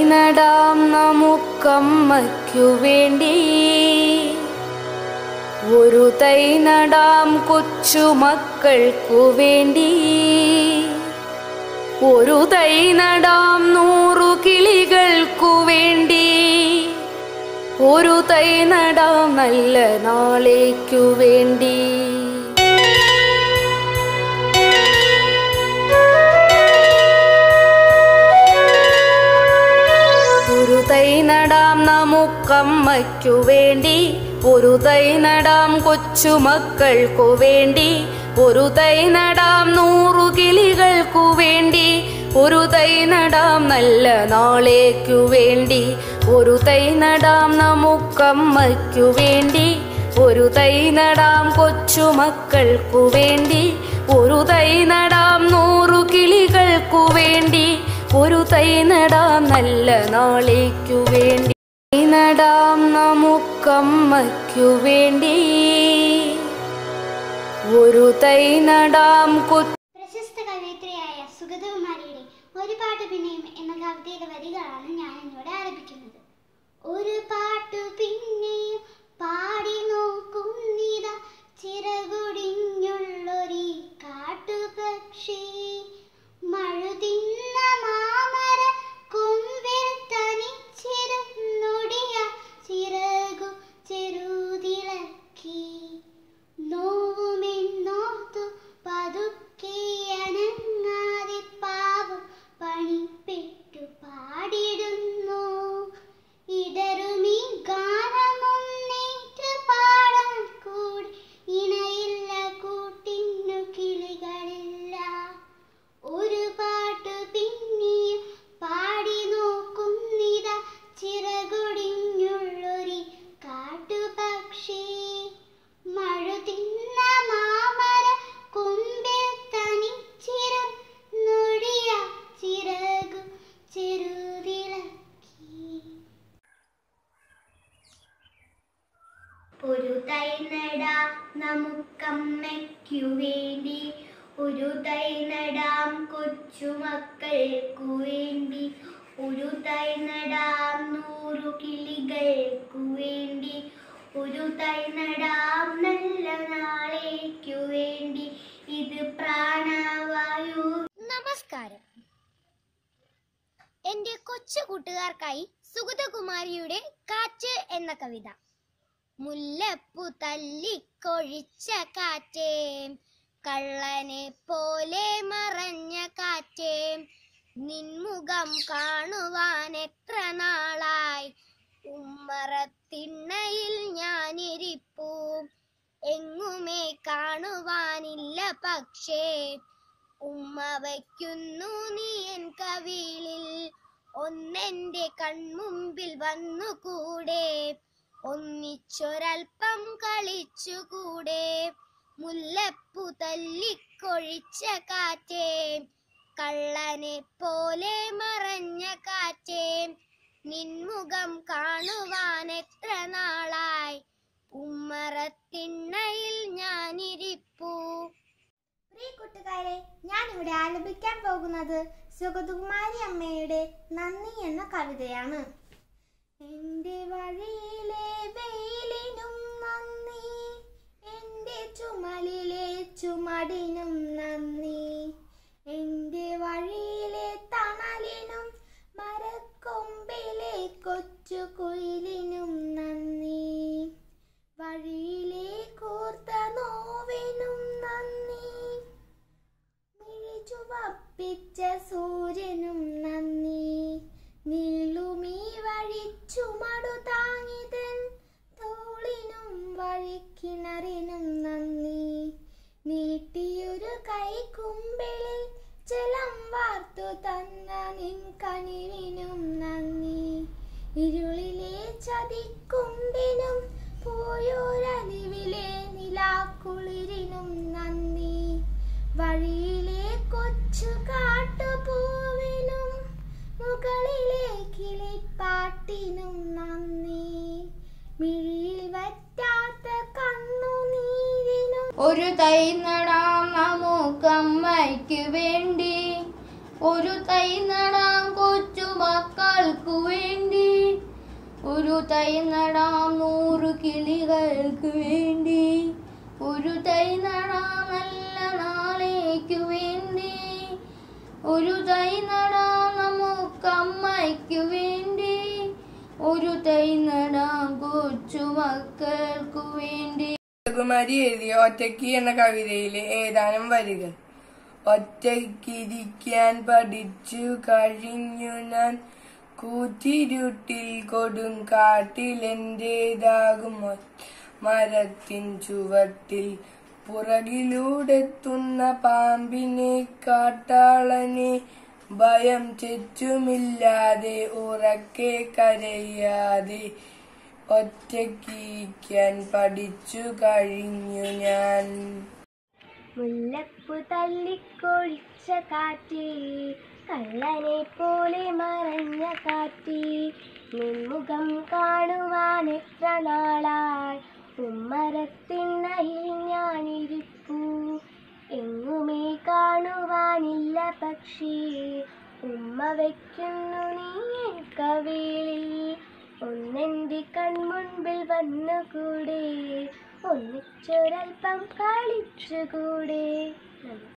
നടാം നമുക്കമ്മയ്ക്കു വേണ്ടി ഒരു തൈ നടാം കൊച്ചുമക്കൾക്കു വേണ്ടി ഒരു തൈ നടാം നൂറു കിളികൾക്കു വേണ്ടി ഒരു തൈ നടാം നല്ല നാളേക്കു വേണ്ടി ഒരു തൈ നടാം നമുക്കമ്മയ്ക്കു വേണ്ടി ഒരു തൈ നടാം കൊച്ചുമക്കൾക്കു വേണ്ടി ഒരു തൈ നടാം നൂറു കിളികൾക്കു വേണ്ടി ഒരു തൈ നടാം നല്ല നാളേക്കു വേണ്ടി ഒരു തൈ നടാം നമുക്കമ്മയ്ക്കു വേണ്ടി ഒരു തൈ നടാം കൊച്ചുമക്കൾക്കു വേണ്ടി ഒരു തൈ നടാം നൂറു കിളികൾക്കു വേണ്ടി ഒരു തൈ നടാം നല്ല നാളേക്കു വേണ്ടി തൈ നടാം നമുക്കമ്മയ്ക്കു വേണ്ടി ഒരു തൈ നടാം കൊച്ചു പ്രശസ്ത കവയിത്രിയായ സുഗതകുമാരിയുടെ ഒരു പാട്ട് പിന്നെയും എന്ന കവിതയുടെ വരികളാണ് ഞാൻ ഇന്നിവിടെ ആലപിക്കുന്നത് ഒരു പാട്ടു പിന്നെയും പാടി നോക്കുന്നിത ചിറകുടിഞ്ഞുള്ളൊരി കാട്ടുപക്ഷി മഴുതിന്ന മാമര കൊമ്പിൽ തനിച്ചിരുന്നൊടിയ ചിറകു ചെറുതിളക്കി നോവുമെന്നോർത്തു പതുക്കെ അനങ്ങാതെ പാവം പണിപ്പെട്ടു പാടിടുന്നു ഇടറുമീ ഗാനമൊന്നേറ്റു പാടാൻ കൂടി ഇണയില്ല കൂട്ടിന്നു കിളികളില്ല ഒരു പാട്ടു പിന്നെയും പാടി നോക്കുന്നിത ചിറകൊടിഞ്ഞുള്ളൊരി കാട്ടുപക്ഷി മഴുതിന്ന മാമര കൊമ്പിൽ തനിച്ചിരുന്നൊടിയ ചിറകു ചെറുതിളക്കി ഒരു തൈ നടാം നമുക്കമ്മയ്ക്കു വേണ്ടി ഒരു തൈ നടാം കൊച്ചുമക്കൾക്കു വേണ്ടി ഒരു തൈ നടാം നൂറു കിളികൾക്കു വേണ്ടി ഒരു തൈ നടാം നല്ല നാളേക്കു വേണ്ടി ഇത് പ്രാണവായു നമസ്കാരം എന്റെ കൊച്ചു കൂട്ടുകാർക്കായി സുഗതകുമാരിയുടെ കാറ്റ് എന്ന കവിത മുല്ലപ്പു തല്ലിക്കൊഴിച്ച കാറ്റേ കള്ളനെ പോലെ മറഞ്ഞ കാറ്റേ നിൻമുഖം കാണുവാൻ എത്ര നാളായി ഉമ്മറത്തിണ്ണയിൽ ഞാനിരിപ്പൂ എങ്ങുമേ കാണുവാനില്ല പക്ഷേ ഉമ്മ വയ്ക്കുന്നു നീ എൻ കവിളിൽ ഒന്നെന്റെ കൺമുമ്പിൽ വന്നുകൂടെ ഒന്നിച്ചൊരൽപ്പം കളിച്ചുകൂടെ മുല്ലപ്പു തല്ലിക്കൊഴിച്ച കാറ്റേ കള്ളനെ പോലെ മറഞ്ഞ കാറ്റേ നിൻമുഖം കാണുവാൻ എത്ര നാളായി ഉമ്മറത്തിണ്ണയിൽ ഞാനിരിപ്പൂ പ്രിയ കൂട്ടുകാരെ ഞാൻ ഇവിടെ ആലപിക്കാൻ പോകുന്നത് സുഗതകുമാരി അമ്മയുടെ നന്ദി എന്ന കവിതയാണ് എന്റെ വഴിയിലെ വെയിലിനും നന്ദി എന്റെ ചുമലിലെ ചുമടിനും നന്ദി എന്റെ വഴിയിലെ തണലിനും മരക്കൊമ്പിലെ കൊച്ചു കുയിലിനും നന്ദി വഴിയിലെ കൂർത്ത നോവിനും നന്ദി മിഴിചുവപ്പിച്ച സൂര്യനും നന്ദി നീളുമീ വഴിച്ചുമടു താങ്ങിതൻ തോളിനും വഴിക്കിണറിനും നന്ദി നീട്ടിയൊരു കൈക്കുമ്പിളിൽ ജലം വാർത്തു തന്ന നിൻ കനിവിനും നന്ദി ഇരുളിലെ ചതിക്കുണ്ടിനും പോയോരലിവിലെ നിലാക്കുളിരിനും നന്ദി വഴിയിലെ കൊച്ചു കാട്ടുപൂവിനും മുകളിലെ കിളിപ്പാട്ടിനും നന്ദി മിഴിയിൽ വറ്റാത്ത കണ്ണുനീരിനും ഒരു തൈ നടാം നമുക്കമ്മയ്ക്ക് വേണ്ടി ഒരു തൈ നടാം കൊച്ചു മക്കൾക്കു വേണ്ടി ഒരു തൈ നടാം നൂറ് കിളികൾക്ക് വേണ്ടി ഒരു തൈ നടാം നല്ല നാളേക്കു വേണ്ടി ഒരു തൈ നടാം നമുക്കമ്മയ്ക്കു വേണ്ടി ഒരു തൈ നടാം കൊച്ചു മക്കൾക്കു വേണ്ടി കുമാരി എഴുതിയ ഒറ്റയ്ക്ക് എന്ന കവിതയിലെ ഏതാനും വരികൾ ഒറ്റയ്ക്കിരിക്കാൻ പഠിച്ചു കഴിഞ്ഞു ഞാൻ കൂറ്റിരുട്ടിൽ കൊടും കാട്ടിലെന്റേതാകും മരത്തിൻ ചുവട്ടിൽ പുറകിലൂടെത്തുന്ന പാമ്പിനെ കാട്ടാളനെ ഭയം ചെച്ചുമില്ലാതെ ഉറക്കെ കരയാതെ ഒറ്റയ്ക്കിരിക്കാൻ പഠിച്ചു കഴിഞ്ഞു ഞാൻ മുല്ലപ്പു തല്ലിക്കൊഴിച്ച കാറ്റ് കള്ളനെ പോലെ മറഞ്ഞ കാറ്റ് നിൻമുഖം കാണുവാൻ എത്ര നാളായി ഉമ്മരത്തിണ്ണയിൽ ഞാനിരിപ്പു എങ്ങുമേ കാണുവാനില്ല പക്ഷേ ഉമ്മ വയ്ക്കുന്നു നീ എൻ കവിളിൽ ഒന്നെന്റെ കൺമുൻപിൽ വന്നുകൂടെ ഒന്നിച്ചൊരൽപ്പം കളിച്ചുകൂടെ